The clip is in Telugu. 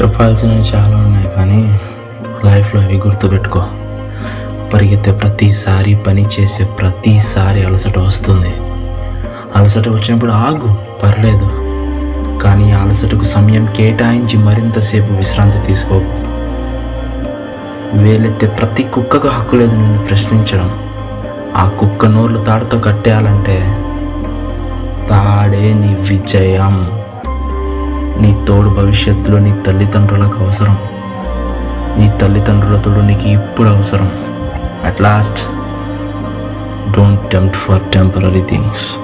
చెప్పాల్సినవి చాలా ఉన్నాయి కానీ లైఫ్లో అవి గుర్తుపెట్టుకో పరిగెత్తే ప్రతిసారి పని చేసే ప్రతిసారి అలసట వస్తుంది అలసట వచ్చినప్పుడు ఆగు పర్లేదు కానీ ఆ అలసటకు సమయం కేటాయించి మరింతసేపు విశ్రాంతి తీసుకోకు వేలెత్తే ప్రతి కుక్కకు హక్కు లేదు నిన్ను ప్రశ్నించడం ఆ కుక్క నోర్లు తాడుతో కట్టేయాలంటే తాడే నీ విజయం నీ తోడు భవిష్యత్తులో నీ తల్లిదండ్రులకు అవసరం నీ తల్లిదండ్రుల తోడు నీకు ఇప్పుడు అవసరం at last don't tempt for temporary things